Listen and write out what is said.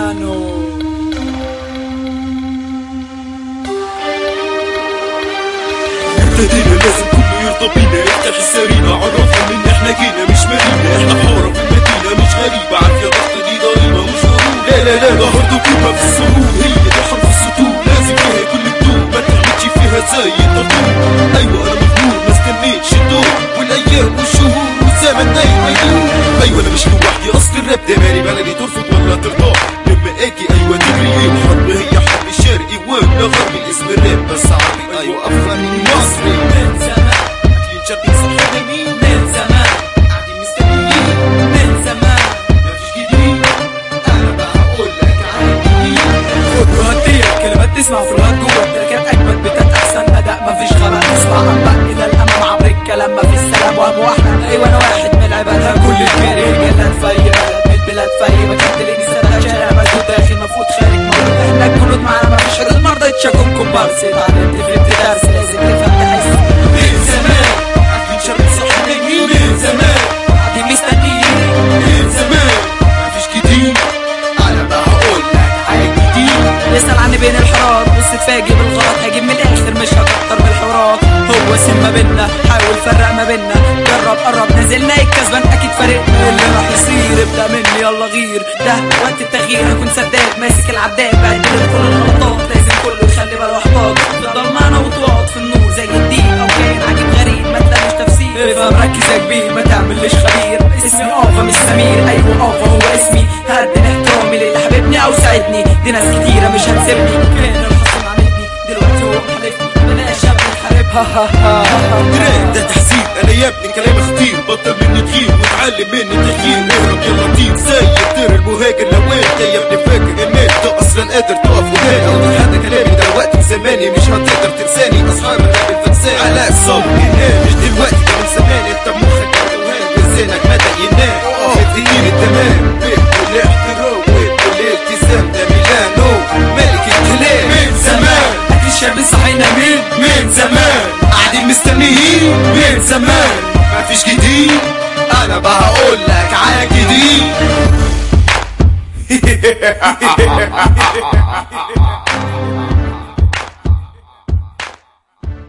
ميلانو ابتدينا لازم كله يرضى بينا افتح السرينا عرفهم ان احنا جينا مش مدينة احنا حارة في المدينة مش غريبة عارف يا ضغط دي ضريبة مش غرور لا لا لا ده برضه قيمة في السرور هي دي حرف السطور لازم فيها كل الدور ما تعملش فيها زي التطور ايوه انا مغرور ما استنيتش الدور والايام والشهور والزمن دايما يدور ايوه انا مش لوحدي اصل الراب ده مالي بلدي ترفض ولا ترضى لما اجي ايوه تجري ايه الحرب هي حرب الشرقي ولا غربي اسم الراب بس عربي ايوه افغاني مصري من زمان اكلين شرقي صح يمين من زمان قاعدين مستنيين من زمان مفيش جديد انا بقى هقول لك على الجديد خد وهديك كلمات تسمع في الوقت جوه التراكات اجمد بتات احسن اداء مفيش غباء اسمع انباء الى الامام عبر الكلام مفيش سلام وهم واحنا ايوه انا واحد من العباد كل الخير رجالات في اي بلد البلاد في اي مكان تلاقيني سنة شارع مسدود داخل مفروض خارج مولود احنا الجنود معانا مفيش حدود مرضى يتشكم كومبارس اتعلمت في درس لازم تفهم تحس من زمان اكلين شرقي صح يمين من زمان قاعدين مستنيين من زمان مفيش جديد انا بقى هقول لك على الجديد اسأل عني بين الحارات بص تفاجئ بالغلط هجيب من الاخر مش هكتر بالحوارات هو سن ما بينا حاول فرق ما بينا جرب قرب نزلنا الكسبان اكيد فارقنا اللي راح يصير ابدا مني يلا غير ده وقت التغيير هكون سداد ماسك العداد بعد كل الغلطات لازم كله يخلي باله احباط في الضلمه انا وطواط في النور زي الدين او كائن عجيب غريب ما تلاقيش تفسير افهم ركز يا كبير ما تعملش خبير اسمي اوفا مش سمير ايوه اوفا هو اسمي هقدم احترامي للي حبيبني او ساعدني دي ناس كتيره مش هتسيبني كان الحظ معاندني دلوقتي هو حلفني بلاش يا ابني نحاربها تراك ده تحذير انا يا ابني كلامي خطير بطل مني تغيير وتعلم مني تغيير اهرب يلا طير زي الطير المهاجر لو انت يا ابني فاكر ان انت اصلا قادر تقف قدامي او هذا كلامي ده وقت وزماني مش هتقدر تنساني اصحاب الراب الفنساني على الصبر ينام مش دلوقتي ده من زمان انت مخك توهان لسانك بدا ينام التغيير التمام بكل احترام وبكل التزام ده ميلانو ملك الكلام من زمان اكل الشاب صحينا مين من زمان قاعدين مستنيين من زمان مفيش جديد انا بقى هقول لك على جديد